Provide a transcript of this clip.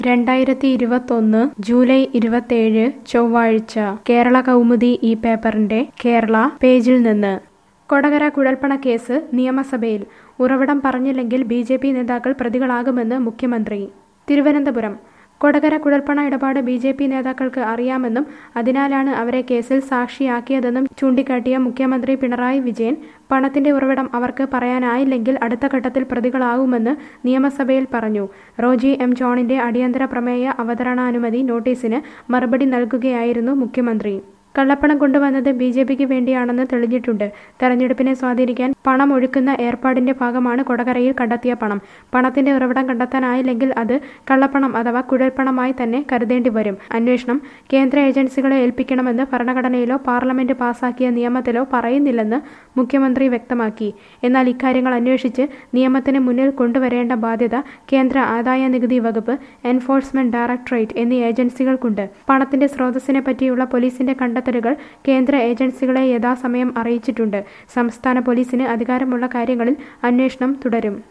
രണ്ടായിരത്തി ഇരുപത്തൊന്ന് ജൂലൈ ഇരുപത്തേഴ് ചൊവ്വാഴ്ച കേരള കൗമുദി ഈ പേപ്പറിന്റെ കേരള പേജിൽ നിന്ന് കൊടകര കുഴൽപ്പണ കേസ് നിയമസഭയിൽ ഉറവിടം പറഞ്ഞില്ലെങ്കിൽ ബി ജെ പി നേതാക്കൾ പ്രതികളാകുമെന്ന് മുഖ്യമന്ത്രി തിരുവനന്തപുരം കൊടകര കുഴൽപ്പണ ഇടപാട് ബി ജെ പി നേതാക്കൾക്ക് അറിയാമെന്നും അതിനാലാണ് അവരെ കേസിൽ സാക്ഷിയാക്കിയതെന്നും ചൂണ്ടിക്കാട്ടിയ മുഖ്യമന്ത്രി പിണറായി വിജയൻ പണത്തിന്റെ ഉറവിടം അവർക്ക് പറയാനായില്ലെങ്കിൽ അടുത്ത ഘട്ടത്തിൽ പ്രതികളാവുമെന്ന് നിയമസഭയിൽ പറഞ്ഞു റോജി എം ജോണിന്റെ അടിയന്തര പ്രമേയ അവതരണാനുമതി നോട്ടീസിന് മറുപടി നൽകുകയായിരുന്നു മുഖ്യമന്ത്രി കള്ളപ്പണം കൊണ്ടുവന്നത് ബി ജെ പിക്ക് വേണ്ടിയാണെന്ന് തെളിഞ്ഞിട്ടുണ്ട് തെരഞ്ഞെടുപ്പിനെ സ്വാധീനിക്കാൻ പണം ഒഴുക്കുന്ന ഏർപ്പാടിന്റെ ഭാഗമാണ് കൊടകരയിൽ കണ്ടെത്തിയ പണം പണത്തിന്റെ ഉറവിടം കണ്ടെത്താനായില്ലെങ്കിൽ അത് കള്ളപ്പണം അഥവാ കുഴൽപ്പണമായി തന്നെ കരുതേണ്ടി വരും അന്വേഷണം കേന്ദ്ര ഏജൻസികളെ ഏൽപ്പിക്കണമെന്ന് ഭരണഘടനയിലോ പാർലമെന്റ് പാസാക്കിയ നിയമത്തിലോ പറയുന്നില്ലെന്ന് മുഖ്യമന്ത്രി വ്യക്തമാക്കി എന്നാൽ ഇക്കാര്യങ്ങൾ അന്വേഷിച്ച് നിയമത്തിന് മുന്നിൽ കൊണ്ടുവരേണ്ട ബാധ്യത കേന്ദ്ര ആദായ നികുതി വകുപ്പ് എൻഫോഴ്സ്മെന്റ് ഡയറക്ടറേറ്റ് എന്നീ ഏജൻസികൾക്കുണ്ട് പണത്തിന്റെ സ്രോതസ്സിനെ പറ്റിയുള്ള പോലീസിന്റെ കണ്ടെത്തലുകൾ കേന്ദ്ര ഏജൻസികളെ യഥാസമയം അറിയിച്ചിട്ടുണ്ട് സംസ്ഥാന പോലീസിന് അധികാരമുള്ള കാര്യങ്ങളിൽ അന്വേഷണം തുടരും